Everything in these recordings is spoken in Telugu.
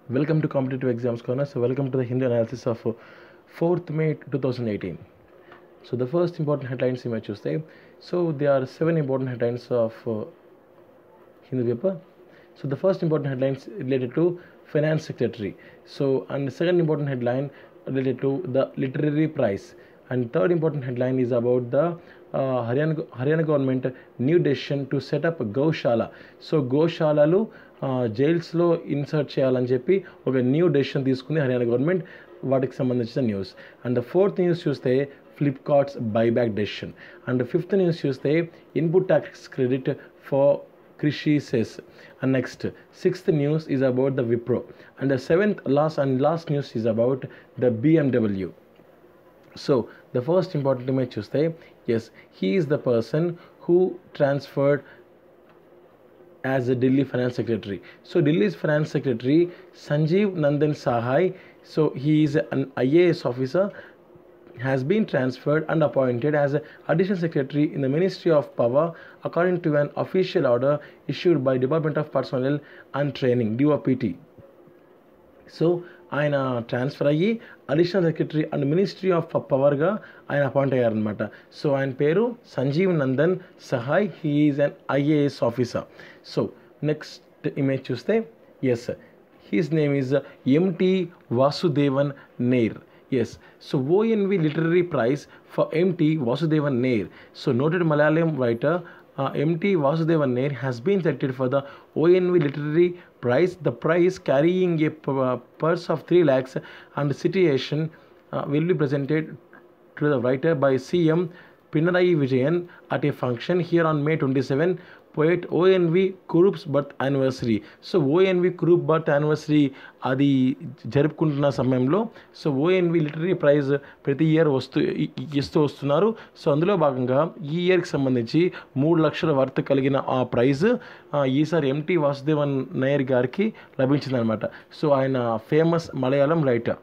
Welcome to Competitive Exams Corner. So, welcome to the Hindu analysis of uh, 4th May 2018. So, the first important headlines you might choose there. So, there are seven important headlines of uh, Hindu paper. So, the first important headlines related to finance secretary. So, and the second important headline related to the literary prize. And third important headline is about the uh, Haryana, Haryana government new decision to set up goshala so గోశాలలు జైల్స్లో ఇన్సర్ట్ చేయాలని చెప్పి ఒక న్యూ డెసిషన్ తీసుకుంది హర్యానా గవర్నమెంట్ వాటికి సంబంధించిన న్యూస్ అండ్ ఫోర్త్ న్యూస్ చూస్తే Flipkart's buyback decision and fifth news చూస్తే input tax credit for Krishi says. And next, sixth news is about the Wipro. And the seventh, last and last news is about the BMW. So, the first important image you say, yes, he is the person who transferred as a Delhi Finance Secretary. So, Delhi's Finance Secretary, Sanjeev Nandan Sahai, so he is an IAS officer has been transferred and appointed as additional secretary in the Ministry of Power according to an official order issued by Department of Personnel and Training DOPT. So ఆయన ట్రాన్స్ఫర్ అయ్యి additional secretary and ministry of పవర్గా ఆయన అపాయింట్ అయ్యారనమాట సో ఆయన పేరు Sanjeev Nandan Sahai he is an IAS officer so next image చూస్తే yes his name is M T Vasudevan నేర్ Yes, so ONV Literary Prize for MT Vasudevan Nair. So, noted Malayalam writer uh, MT Vasudevan Nair has been selected for the ONV Literary Prize. The prize carrying a p- uh, purse of 3 lakhs and citation uh, will be presented to the writer by CM Pinarayi Vijayan at a function here on May 27. Poet O N V Kurup's birth anniversary so O N V Kurup birth anniversary అది జరుపుకుంటున్న సమయంలో సో ఓఎన్వి లిటరీ ప్రైజ్ ప్రతి ఇయర్ వస్తూ ఇ- ఇ- ఇస్తూ వస్తున్నారు సో అందులో భాగంగా ఈ ఇయర్కి సంబంధించి మూడు లక్షల వర్త్ కలిగిన ఆ ప్రైజ్ ఆ, ఈసారి ఎంటీ వాసుదేవన్ నాయర్ గారికి లభించిందనమాట సో ఆయన famous Malayalam writer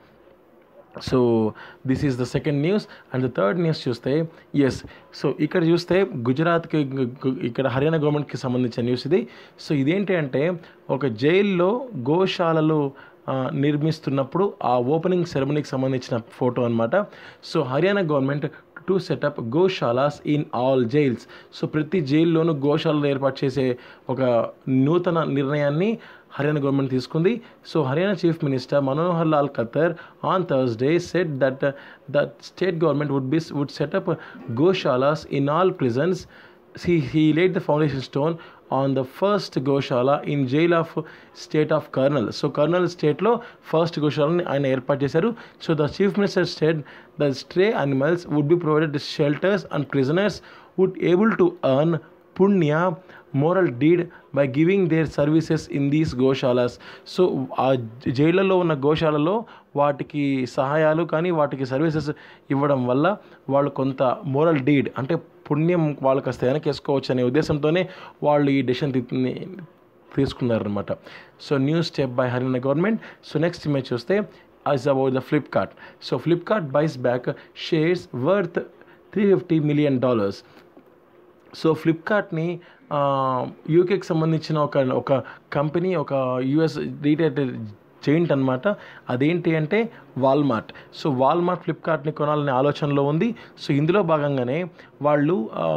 so this is the second news and the third news చూస్తే ఎస్ సో ఇక్కడ చూస్తే గుజరాత్కి గు- గు- ఇక్కడ హర్యానా గవర్నమెంట్కి సంబంధించిన న్యూస్ ఇది సో ఇదేంటి అంటే ఒక జైల్లో గోశాలలు ఆ, నిర్మిస్తున్నప్పుడు ఆ ఓపెనింగ్ సెరమనీకి సంబంధించిన ఫోటో అనమాట so Haryana government to set up goshalas in all jails so ప్రతి జైల్లోనూ గోశాలలు ఏర్పాటు చేసే ఒక నూతన నిర్ణయాన్ని హర్యానా గవర్నమెంట్ తీసుకుంది so Haryana chief minister Manohar Lal Khattar on Thursday said that that state government would be would set up goshalas in all prisons he, he laid the foundation stone on the first goshala in jail of state of Karnal so Karnal స్టేట్లో ఫస్ట్ గోశాలని ఆయన ఏర్పాటు చేశారు so the chief minister state the stray animals would be provided shelters and prisoners would able to earn punya moral deed by giving their services in these goshalas so ఆ జైళ్ళలో ఉన్న గోశాలలో వాటికి సహాయాలు కానీ వాటికి సర్వీసెస్ ఇవ్వడం వల్ల వాళ్ళు కొంత మోరల్ డీడ్ అంటే పుణ్యం వాళ్ళకి వస్తే వెనకేసుకోవచ్చు అనే ఉద్దేశంతోనే వాళ్ళు ఈ డెసిషన్ తీసుకున్నారనమాట so new step by Haryana government so next image చూస్తే is about the Flipkart so Flipkart buys back shares worth three fifty million dollars so ఫ్లిప్కార్ట్ని యూకేకి సంబంధించిన ఒక ఒక కంపెనీ ఒక యుఎస్ రీటైల్ జైంట్ అనమాట అదేంటి అంటే వాల్మార్ట్ సో వాల్మార్ట్ ఫ్లిప్కార్ట్ని కొనాలనే ఆలోచనలో ఉంది సో ఇందులో భాగంగానే వాళ్ళు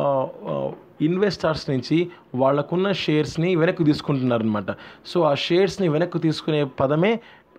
ఇన్వెస్టర్స్ నుంచి వాళ్ళకున్న షేర్స్ని వెనక్కి తీసుకుంటున్నారనమాట సో ఆ షేర్స్ని వెనక్కి తీసుకునే పదమే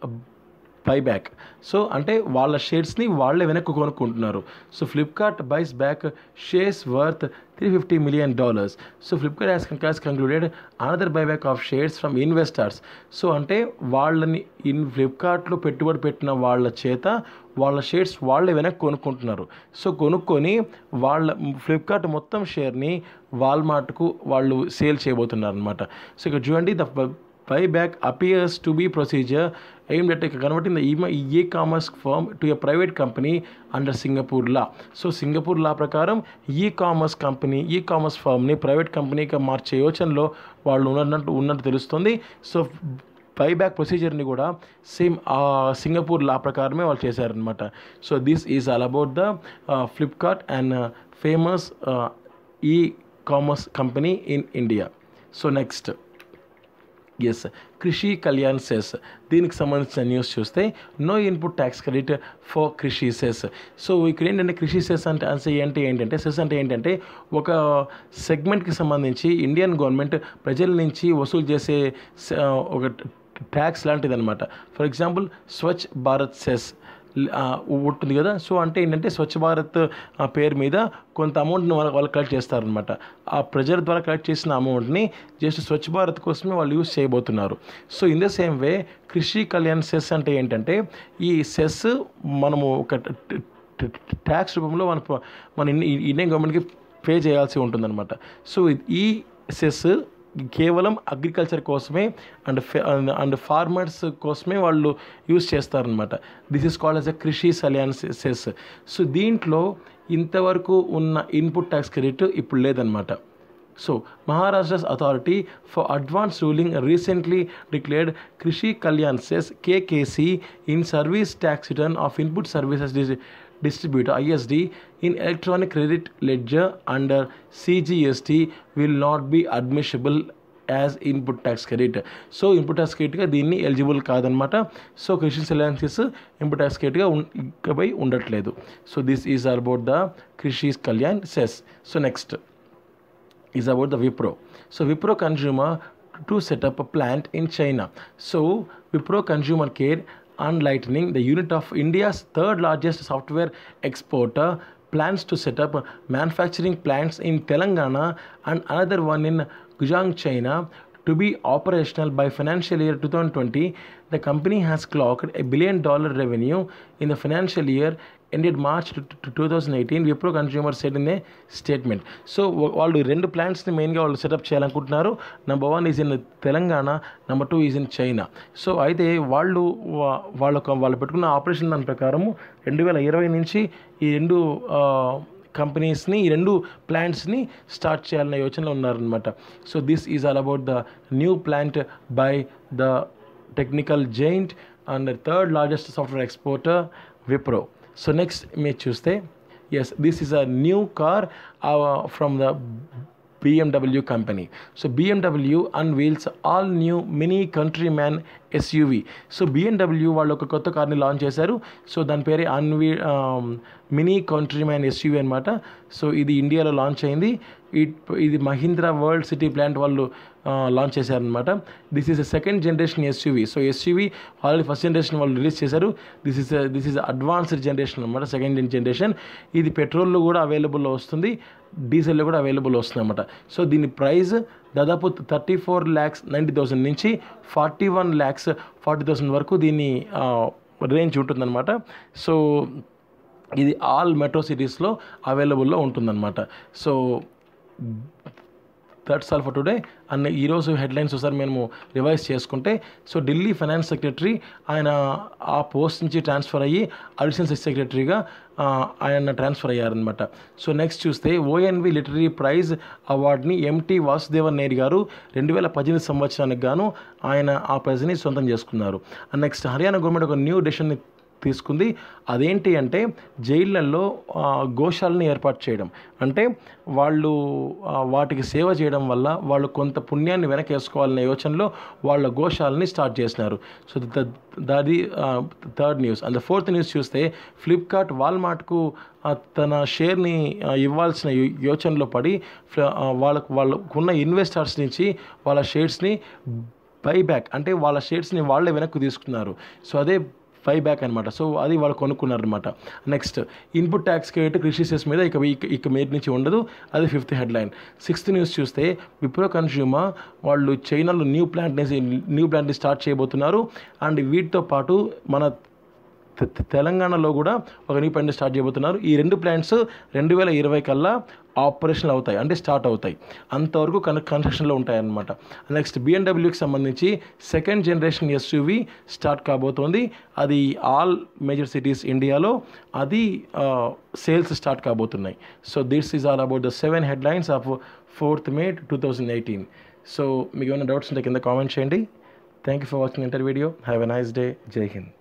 బైబ్యాక్ సో అంటే వాళ్ళ షేర్స్ని వాళ్ళే వెనక్కి కొనుక్కుంటున్నారు so Flipkart buys back shares worth three fifty million dollars so Flipkart has has concluded another buyback of shares from investors so అంటే వాళ్ళని ఇన్ ఫ్లిప్కార్ట్లో పెట్టుబడి పెట్టిన వాళ్ళ చేత వాళ్ళ షేర్స్ వాళ్ళే వెనక్కి కొనుక్కుంటున్నారు సో కొనుక్కొని వాళ్ళ ఫ్లిప్కార్ట్ మొత్తం షేర్ని వాల్మార్ట్కు వాళ్ళు సేల్ చేయబోతున్నారు అనమాట సో ఇక్కడ చూడండి the buyback appears to be procedure aimed at converting the e-commerce firm to a private company under Singapore law. So Singapore law ప్రకారం e-commerce company e-commerce ఫర్మ్ని ప్రైవేట్ కంపెనీగా మార్చే యోచనలో వాళ్ళు ఉన్నట్టు ఉన్నట్టు తెలుస్తుంది సో బైబ్యాక్ ప్రొసీజర్ని కూడా సేమ్ ఆ సింగపూర్ లా ప్రకారమే వాళ్ళు చేశారనమాట so this is all about the Flipkart and famous e-commerce company in India so next yes Krishi Kalyan cess దీనికి సంబంధించిన న్యూస్ చూస్తే no input tax credit for Krishi cess so ఇక్కడ ఏంటంటే కృషి సెస్ అంటే అంటే ఏంటి ఏంటంటే సెస్ అంటే ఏంటంటే ఒక సెగ్మెంట్కి సంబంధించి ఇండియన్ గవర్నమెంట్ ప్రజల నుంచి వసూలు చేసే స- ఒక ట్యాక్స్ లాంటిది అనమాట for example Swachh Bharat cess ఆ, ఉంటుంది కదా సో అంటే ఏంటంటే స్వచ్ఛ భారత్ ఆ, పేరు మీద కొంత అమౌంట్ని వాళ్ళు వాళ్ళు కలెక్ట్ చేస్తారనమాట ఆ ప్రజల ద్వారా కలెక్ట్ చేసిన అమౌంట్ని జస్ట్ స్వచ్ఛ భారత్ కోసమే వాళ్ళు యూజ్ చేయబోతున్నారు so in the same way Krishi Kalyan cess అంటే ఏంటంటే ఈ సెస్ మనము ఒక ట్యాక్స్ రూపంలో మన మన ఇండి- ఇండియన్ గవర్నమెంట్కి పే చేయాల్సి ఉంటుందన్నమాట సో ఈ సెస్ కేవలం అగ్రికల్చర్ కోసమే అండ్ అండ్ ఫార్మర్స్ కోసమే వాళ్ళు యూస్ చేస్తారనమాట this is called as a Krishi Kalyan cess so దీంట్లో ఇంతవరకు ఉన్న ఇన్పుట్ ట్యాక్స్ క్రెడిట్ ఇప్పుడు లేదనమాట so Maharashtra's authority for advance ruling recently declared Krishi Kalyan cess KKC in service tax return of input services distributor ISD in electronic credit ledger under CGST will not be admissible as input tax credit so input tax క్రెడిట్గా దీన్ని ఎలిజిబుల్ కాదనమాట సో క్రిస్టియన్స్ అలయన్సెస్ ఇన్పుట్ ట్యాక్స్ క్రెడిట్గా ఇకపై ఉండట్లేదు so this is about the Krishi's Kalyan cess so next is about the Wipro. So Wipro Consumer to set up a plant in China. So Wipro Consumer Care Unlightening, the unit of India's third largest software exporter, plans to set up manufacturing plants in Telangana and another one in Guangzhou, China. To be operational by financial year 2020, the company has clocked a billion dollar revenue in the financial year ended March to, to 2018 Wipro Consumer said in a statement. So వాళ్ళు రెండు ప్లాంట్స్ని మెయిన్గా వాళ్ళు సెటప్ చేయాలనుకుంటున్నారు number one is in Telangana number two is in China so అయితే వాళ్ళు వా- వాళ్ళ ఒక- వాళ్ళు పెట్టుకున్న ఆపరేషన్ దాని ప్రకారము రెండు వేల ఇరవై నుంచి ఈ రెండు కంపెనీస్ని ఈ రెండు ప్లాంట్స్ని స్టార్ట్ చేయాలనే యోచనలో ఉన్నారనమాట so this is all about the new plant by the technical giant and third largest software exporter Wipro so next మీరు చూస్తే yes this is a new car from the BMW company. So BMW unveils all new mini countryman SUV so BMW వాళ్ళు ఒక కొత్త కార్ని లాంచ్ చేశారు సో దాని పేరే అన్వీ మినీ కంట్రీ మ్యాన్ ఎస్యూవి అనమాట సో ఇది ఇండియాలో లాంచ్ అయింది ఇట్ ఇది మహీంద్రా వరల్డ్ సిటీ ప్లాంట్ వాళ్ళు లాంచ్ చేశారనమాట this is a second generation SUV so SUV already first generation వాళ్ళు రిలీజ్ చేశారు this is this is advanced generation అనమాట సెకండ్ జనరేషన్ ఇది పెట్రోల్లో కూడా అవైలబుల్లో వస్తుంది డీజిల్లో కూడా అవైలబుల్ వస్తుంది అనమాట సో దీని ప్రైస్ దాదాపు thirty four lakhs ninety thousand నుంచి forty one lakhs forty thousand వరకు దీని రేంజ్ ఉంటుందన్నమాట సో ఇది ఆల్ మెట్రో సిటీస్లో అవైలబుల్లో ఉంటుందన్నమాట so that's all for today అన్న ఈరోజు హెడ్లైన్స్ ఒకసారి మేము రివైజ్ చేసుకుంటే సో ఢిల్లీ ఫైనాన్స్ సెక్రటరీ ఆయన ఆ పోస్ట్ నుంచి ట్రాన్స్ఫర్ అయ్యి అడిషనల్ సెక్రటరీగా ఆయన ట్రాన్స్ఫర్ అయ్యారనమాట సో నెక్స్ట్ చూస్తే ఓఎన్వి లిటరీ ప్రైజ్ అవార్డ్ని ఎంటీ వాసుదేవన్ నేరి గారు రెండు వేల పద్దెనిమిది సంవత్సరానికి గాను ఆయన ఆ ప్రైజ్ని సొంతం చేసుకున్నారు అండ్ నెక్స్ట్ హర్యానా గవర్నమెంట్ ఒక న్యూ డెసిషన్ని తీసుకుంది అదేంటి అంటే జైళ్ళల్లో ఆ, గోశాలని ఏర్పాటు చేయడం అంటే వాళ్ళు ఆ, వాటికి సేవ చేయడం వల్ల వాళ్ళు కొంత పుణ్యాన్ని వెనకేసుకోవాలనే యోచనలో వాళ్ళ గోశాలని స్టార్ట్ చేసినారు సో దాది third news and fourth news చూస్తే ఫ్లిప్కార్ట్ వాల్మార్ట్కు ఆ, తన షేర్ని ఆ, ఇవ్వాల్సిన యో- యోచనలో పడి ఫ్ల- ఆ, వాళ్ళకు వాళ్ళకున్న ఇన్వెస్టర్స్ నుంచి వాళ్ళ షేర్స్ని బై బ్యాక్ అంటే వాళ్ళ షేర్స్ని వాళ్ళే వెనక్కి తీసుకున్నారు సో అదే బై బ్యాక్ అనమాట సో అది వాళ్ళు కొనుక్కున్నారు అనమాట next input tax credit Krishi cess మీద ఇక ఇక ఇక మీద నుంచి ఉండదు అది ఫిఫ్త్ హెడ్లైన్ సిక్స్త్ న్యూస్ చూస్తే విప్రో కన్స్యూమర్ వాళ్ళు చైనాలో న్యూ ప్లాంట్ని న్యూ ప్లాంట్ని స్టార్ట్ చేయబోతున్నారు అండ్ వీటితో పాటు మన తె- తె- తెలంగాణలో కూడా ఒక న్యూ ప్లాంట్ స్టార్ట్ చేయబోతున్నారు ఈ రెండు ప్లాంట్స్ రెండు వేల ఇరవై కల్లా ఆపరేషనల్ అవుతాయి అంటే స్టార్ట్ అవుతాయి అంతవరకు కన్ కన్స్ట్రక్షన్లో ఉంటాయన్నమాట నెక్స్ట్ బిఎన్డబ్ల్యూకి సంబంధించి సెకండ్ జనరేషన్ ఎస్యూవి స్టార్ట్ కాబోతోంది అది ఆల్ మేజర్ సిటీస్ ఇండియాలో అది సేల్స్ స్టార్ట్ కాబోతున్నాయి so this is all about the seven headlines of fourth May two thousand eighteen so మీకు ఏమైనా డౌట్స్ ఉంటే కింద కామెంట్ చేయండి థ్యాంక్ యూ ఫర్ వాచింగ్ ఇంటర్ video have a nice day Jai Hind